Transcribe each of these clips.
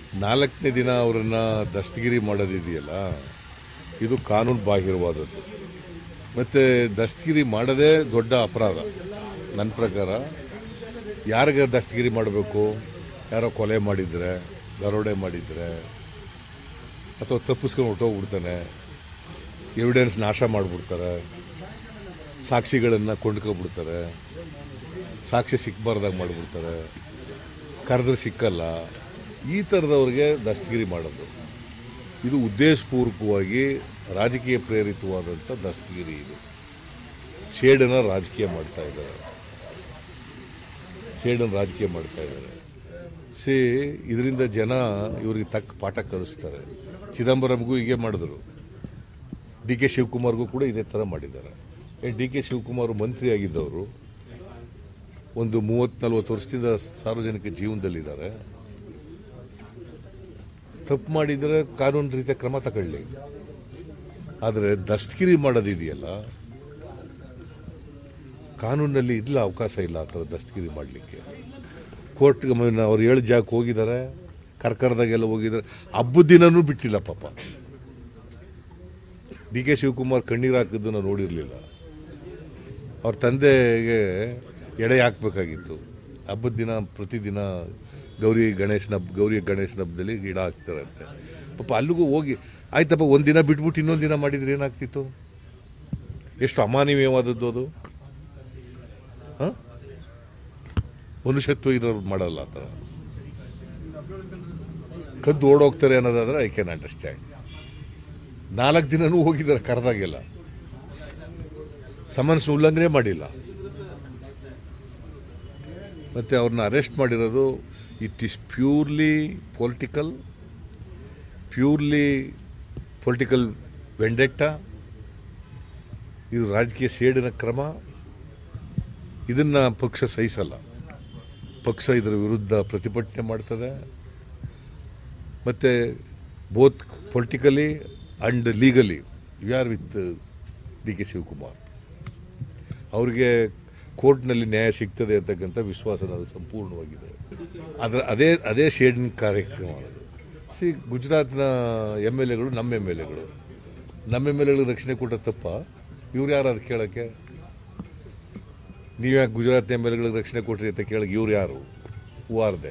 ನಾಲ್ಕನೇ ದಿನ ಅವರನ್ನು ದಸ್ತಗಿರಿ ಮಾಡೋದಿದೆಯಲ್ಲ ಇದು ಕಾನೂನು ಬಾಹಿರವಾದದ್ದು ಮತ್ತು ದಸ್ತಗಿರಿ ಮಾಡೋದೇ ದೊಡ್ಡ ಅಪರಾಧ ನನ್ನ ಪ್ರಕಾರ ಯಾರಿಗೆ ದಸ್ತಗಿರಿ ಮಾಡಬೇಕು ಯಾರೋ ಕೊಲೆ ಮಾಡಿದರೆ ದರೋಡೆ ಮಾಡಿದರೆ ಅಥವಾ ತಪ್ಪಿಸ್ಕೊಂಡು ಹೊಟ್ಟೋಗ್ಬಿಡ್ತಾನೆ ಎವಿಡೆನ್ಸ್ ನಾಶ ಮಾಡಿಬಿಡ್ತಾರೆ ಸಾಕ್ಷಿಗಳನ್ನು ಕೊಂಡ್ಕೊಬಿಡ್ತಾರೆ ಸಾಕ್ಷಿ ಸಿಕ್ಕಬಾರ್ದಾಗ ಮಾಡಿಬಿಡ್ತಾರೆ ಕರೆದ್ರೆ ಸಿಕ್ಕಲ್ಲ ಈ ಥರದವ್ರಿಗೆ ದಸ್ತಗಿರಿ ಮಾಡೋದು ಇದು ಉದ್ದೇಶಪೂರ್ವಕವಾಗಿ ರಾಜಕೀಯ ಪ್ರೇರಿತವಾದಂಥ ದಸ್ತಗಿರಿ ಇದು ಶೇಡನ್ನು ರಾಜಕೀಯ ಮಾಡ್ತಾ ಇದ್ದಾರೆ ಶೇಡನ್ನು ರಾಜಕೀಯ ಮಾಡ್ತಾ ಇದ್ದಾರೆ ಸಿ ಇದರಿಂದ ಜನ ಇವರಿಗೆ ತಕ್ಕ ಪಾಠ ಕಲಿಸ್ತಾರೆ ಚಿದಂಬರಂಗೂ ಹೀಗೆ ಮಾಡಿದ್ರು ಡಿ ಕೆ ಶಿವಕುಮಾರ್ಗೂ ಕೂಡ ಇದೇ ಥರ ಮಾಡಿದ್ದಾರೆ ಡಿ ಕೆ ಶಿವಕುಮಾರ್ ಮಂತ್ರಿ ಆಗಿದ್ದವರು ಒಂದು ಮೂವತ್ತು ನಲ್ವತ್ತು ವರ್ಷದಿಂದ ಸಾರ್ವಜನಿಕ ಜೀವನದಲ್ಲಿದ್ದಾರೆ ತಪ್ಪು ಮಾಡಿದರೆ ಕಾನೂನು ರೀತಿಯ ಕ್ರಮ ತಗೊಳ್ಳಿ ಆದರೆ ದಸ್ತಗಿರಿ ಮಾಡೋದಿದೆಯಲ್ಲ ಕಾನೂನಲ್ಲಿ ಇಲ್ಲ ಅವಕಾಶ ಇಲ್ಲ ಆ ಥರ ದಸ್ತಗಿರಿ ಮಾಡಲಿಕ್ಕೆ ಕೋರ್ಟ್ಗೆ ಅವ್ರು ಏಳು ಜಾಗಕ್ಕೆ ಹೋಗಿದ್ದಾರೆ ಕರ್ಕರದಾಗೆಲ್ಲ ಹೋಗಿದ್ದಾರೆ ಹಬ್ಬದ ದಿನನೂ ಬಿಟ್ಟಿಲ್ಲ ಪಾಪ ಡಿ ಕೆ ಶಿವಕುಮಾರ್ ಕಣ್ಣೀರು ಹಾಕಿದ್ದು ನಾವು ನೋಡಿರಲಿಲ್ಲ ಅವ್ರ ತಂದೆಗೆ ಎಡೆ ಹಾಕಬೇಕಾಗಿತ್ತು ಹಬ್ಬದ ದಿನ ಪ್ರತಿದಿನ ಗೌರಿ ಗಣೇಶನ ಹಬ್ಬ ಗೌರಿ ಗಣೇಶನ ಹಬ್ಬದಲ್ಲಿ ಗಿಡ ಹಾಕ್ತಾರಂತೆ ಪಾಪ ಅಲ್ಲಿಗೂ ಹೋಗಿ ಆಯ್ತಪ್ಪ ಒಂದು ದಿನ ಬಿಟ್ಬಿಟ್ಟು ಇನ್ನೊಂದು ದಿನ ಮಾಡಿದ್ರೆ ಏನಾಗ್ತಿತ್ತು ಎಷ್ಟು ಅಮಾನವೀಯವಾದದ್ದು ಅದು ಹಾಂ ಮನುಷ್ಯತ್ವ ಇರೋರು ಮಾಡಲ್ಲ ಆ ಥರ ಕದ್ದು ಓಡೋಗ್ತಾರೆ ಅನ್ನೋದಾದ್ರೆ ಐ ಕ್ಯಾನ್ ಅಂಡರ್ಸ್ಟ್ಯಾಂಡ್ ನಾಲ್ಕು ದಿನನೂ ಹೋಗಿದ್ದಾರೆ ಕರೆದಾಗೆಲ್ಲ ಸಮನ್ಸ್ ಉಲ್ಲಂಘನೆ ಮಾಡಿಲ್ಲ ಮತ್ತು ಅವ್ರನ್ನ ಅರೆಸ್ಟ್ ಮಾಡಿರೋದು it is purely political purely political vendetta ಇದು ರಾಜಕೀಯ ಸೇಡಿನ ಕ್ರಮ ಇದನ್ನು ಪಕ್ಷ ಸಹಿಸಲ್ಲ ಪಕ್ಷ ಇದರ ವಿರುದ್ಧ ಪ್ರತಿಭಟನೆ ಮಾಡ್ತದೆ ಮತ್ತು both politically and legally you are with D K Shivakumar ಅವ್ರಿಗೆ ಕೋರ್ಟ್ನಲ್ಲಿ ನ್ಯಾಯ ಸಿಗ್ತದೆ ಅಂತಕ್ಕಂಥ ವಿಶ್ವಾಸ ನನಗೆ ಸಂಪೂರ್ಣವಾಗಿದೆ ಅದರ ಅದೇ ಅದೇ ಶೇಡಿನ ಕಾರ್ಯಕ್ರಮ ಅದು ಸಿ ಗುಜರಾತ್ನ ಎಮ್ ಎಲ್ ಎಗಳು ನಮ್ಮ ಎಮ್ ಎಲ್ ಎಗಳು ನಮ್ಮ ಎಮ್ ಎಲ್ ಎಗಳು ರಕ್ಷಣೆ ಕೊಟ್ಟ ತಪ್ಪ ಇವ್ರು ಯಾರು ಅದು ಕೇಳೋಕ್ಕೆ ನೀವು ಯಾಕೆ ಗುಜರಾತ್ ಎಮ್ ಎಲ್ ಎಗಳಿಗೆ ರಕ್ಷಣೆ ಕೊಟ್ರಿ ಅಂತ ಕೇಳಕ್ಕೆ ಇವ್ರು ಯಾರು ಹೂವಾರ್ದೆ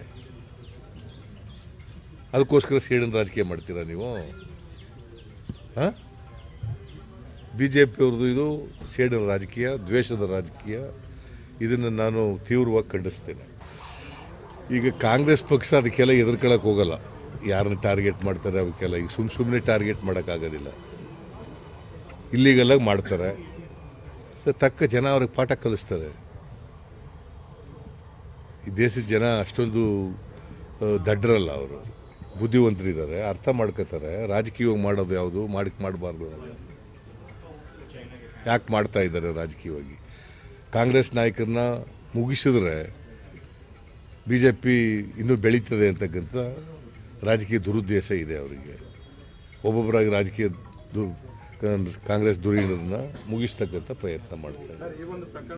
ಅದಕ್ಕೋಸ್ಕರ ಸೇಡಿನ ರಾಜಕೀಯ ಮಾಡ್ತೀರಾ ನೀವು ಹಾಂ ಬಿ ಜೆ ಪಿಯವ್ರದ್ದು ಇದು ಸೇಡಿನ ರಾಜಕೀಯ ದ್ವೇಷದ ರಾಜಕೀಯ ಇದನ್ನು ನಾನು ತೀವ್ರವಾಗಿ ಖಂಡಿಸ್ತೇನೆ ಈಗ ಕಾಂಗ್ರೆಸ್ ಪಕ್ಷ ಅದಕ್ಕೆಲ್ಲ ಎದುರ್ಕೊಳ್ಳೋಕೆ ಹೋಗಲ್ಲ ಯಾರನ್ನ ಟಾರ್ಗೆಟ್ ಮಾಡ್ತಾರೆ ಅವಕ್ಕೆಲ್ಲ ಈಗ ಸುಮ್ಮ ಸುಮ್ಮನೆ ಟಾರ್ಗೆಟ್ ಮಾಡೋಕ್ಕಾಗೋದಿಲ್ಲ ಇಲ್ಲಿಗೆಲ್ಲ ಮಾಡ್ತಾರೆ ಸೊ ತಕ್ಕ ಜನ ಅವ್ರಿಗೆ ಪಾಠ ಕಲಿಸ್ತಾರೆ ಈ ದೇಶದ ಜನ ಅಷ್ಟೊಂದು ಆ, ದಡ್ಡರಲ್ಲ ಅವರು ಬುದ್ಧಿವಂತರಿದ್ದಾರೆ ಅರ್ಥ ಮಾಡ್ಕೋತಾರೆ ರಾಜಕೀಯವಾಗಿ ಮಾಡೋದು ಯಾವುದು ಮಾಡಕ್ಕೆ ಮಾಡಬಾರ್ದು ಅನ್ನೋದು ಯಾಕೆ ಮಾಡ್ತಾ ಇದ್ದಾರೆ ರಾಜಕೀಯವಾಗಿ ಕಾಂಗ್ರೆಸ್ ನಾಯಕರನ್ನ ಮುಗಿಸಿದ್ರೆ ಬಿ ಜೆ ಪಿ ಇನ್ನೂ ಬೆಳೀತದೆ ಅಂತಕ್ಕಂಥ ರಾಜಕೀಯ ದುರುದ್ದೇಶ ಇದೆ ಅವರಿಗೆ ಒಬ್ಬೊಬ್ಬರಾಗಿ ರಾಜಕೀಯ ದು ಕಾಂಗ್ರೆಸ್ ಧುರೀಣರನ್ನ ಮುಗಿಸ್ತಕ್ಕಂಥ ಪ್ರಯತ್ನ ಮಾಡ್ತಾರೆ ಸರ್ ಈ ಒಂದು ಪ್ರಕರಣ